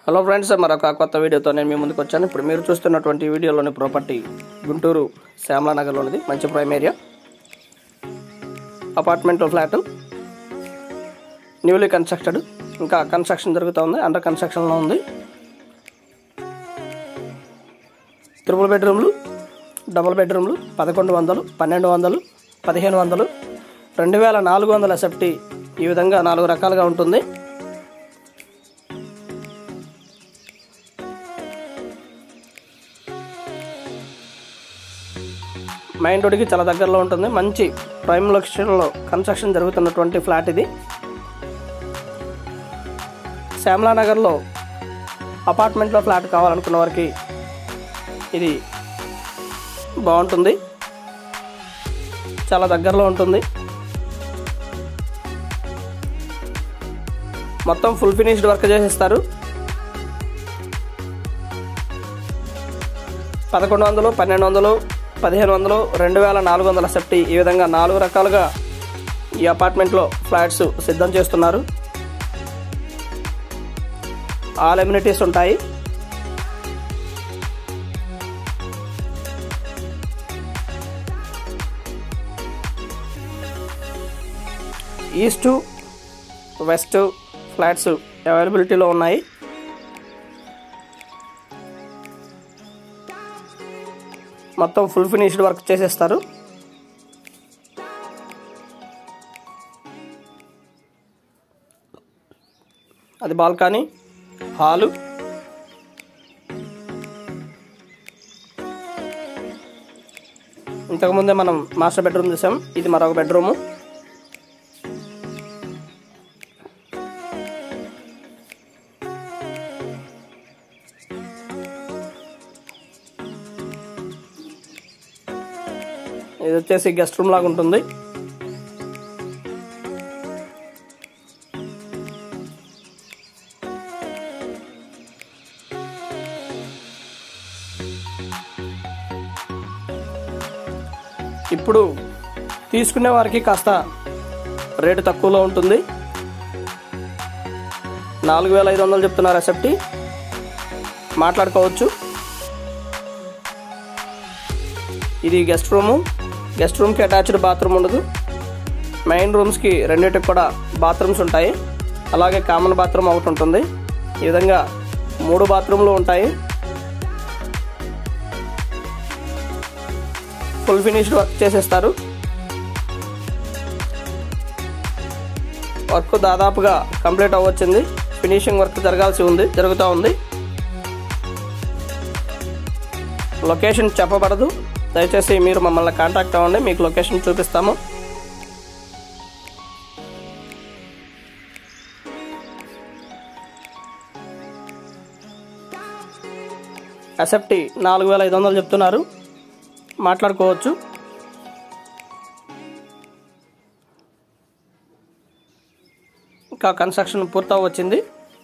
hello friends మరొక కొత్త వీడియోతో నేను మీ ముందుకు వచ్చాను ఇప్పుడు మీరు చూస్తున్నటువంటి వీడియోలోని ప్రాపర్టీ గుంటూరు శ్యామలా నగర్లోనిది మంచి prime area apartment flat newly constructed ఇంకా కన్స్ట్రక్షన్ జరుగుతూ ఉంది అండర్ కన్స్ట్రక్షన్లో ఉంది త్రిపుల్ బెడ్రూమ్లు డబుల్ బెడ్రూమ్లు పదకొండు వందలు పన్నెండు వందలు పదిహేను వందలు రెండు వేల నాలుగు వందల సెఫ్టీ ఈ విధంగా నాలుగు రకాలుగా ఉంటుంది మెయిన్ రోడ్కి చాలా దగ్గరలో ఉంటుంది మంచి ప్రైమ్ లొకేషన్లో కన్స్ట్రక్షన్ జరుగుతున్నటువంటి ఫ్లాట్ ఇది శ్యామలా నగర్లో అపార్ట్మెంట్లో ఫ్లాట్ కావాలనుకున్న వారికి ఇది బాగుంటుంది చాలా దగ్గరలో ఉంటుంది మొత్తం ఫుల్ ఫినిష్డ్ వర్క్ చేసేస్తారు పదకొండు వందలు పన్నెండు వందలు పదిహేను వందలు రెండు వేల నాలుగు వందల సెఫ్టీ ఈ విధంగా నాలుగు రకాలుగా ఈ అపార్ట్మెంట్లో ఫ్లాట్స్ సిద్ధం చేస్తున్నారు ఆల్ ఎమ్యూనిటీస్ ఉంటాయి ఈస్ట్ వెస్ట్ ఫ్లాట్స్ అవైలబిలిటీలో ఉన్నాయి మొత్తం ఫుల్ ఫినిష్డ్ వర్క్ చేసేస్తారు అది బాల్కనీ హాలు ఇంతకుముందే మనం మాస్టర్ బెడ్రూమ్ చూసాం ఇది మరొక బెడ్రూము ఇది వచ్చేసి గెస్ట్ రూమ్ లాగా ఉంటుంది ఇప్పుడు తీసుకునే వారికి కాస్త రేటు తక్కువలో ఉంటుంది నాలుగు వేల ఐదు వందలు చెప్తున్నారు ఎసెప్టీ మాట్లాడుకోవచ్చు ఇది గెస్ట్ రూము గెస్ట్ రూమ్కి అటాచ్డ్ బాత్రూమ్ ఉండదు మెయిన్ రూమ్స్కి రెండింటికి కూడా బాత్రూమ్స్ ఉంటాయి అలాగే కామన్ బాత్రూమ్ ఒకటి ఉంటుంది ఈ విధంగా మూడు బాత్రూమ్లు ఉంటాయి ఫుల్ ఫినిష్డ్ వర్క్ చేసేస్తారు వర్క్ దాదాపుగా కంప్లీట్ అవ్వచ్చింది ఫినిషింగ్ వర్క్ జరగాల్సి ఉంది జరుగుతూ ఉంది లొకేషన్ చెప్పబడదు దయచేసి మీరు మమ్మల్ని కాంటాక్ట్ అవ్వండి మీకు లొకేషన్ చూపిస్తాము అసెప్టీ నాలుగు వేల ఐదు వందలు చెప్తున్నారు మాట్లాడుకోవచ్చు ఇంకా కన్స్ట్రక్షన్ పూర్తవచ్చింది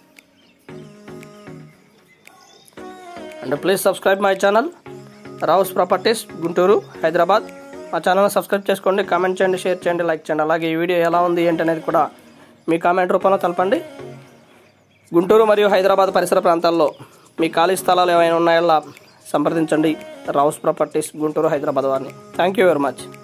and please subscribe my channel Rao's properties Guntur Hyderabad మా ఛానల్ని సబ్స్క్రైబ్ చేసుకోండి కామెంట్ చేయండి షేర్ చేయండి లైక్ చేయండి అలాగే ఈ వీడియో ఎలా ఉంది ఏంటి అనేది కూడా మీ కామెంట్ రూపంలో తెలపండి గుంటూరు మరియు హైదరాబాద్ పరిసర ప్రాంతాల్లో మీ ఖాళీ స్థలాలు ఏమైనా ఉన్నాయో సంప్రదించండి రావుస్ ప్రాపర్టీస్ గుంటూరు హైదరాబాద్ వారిని థ్యాంక్ యూ వెరీ మచ్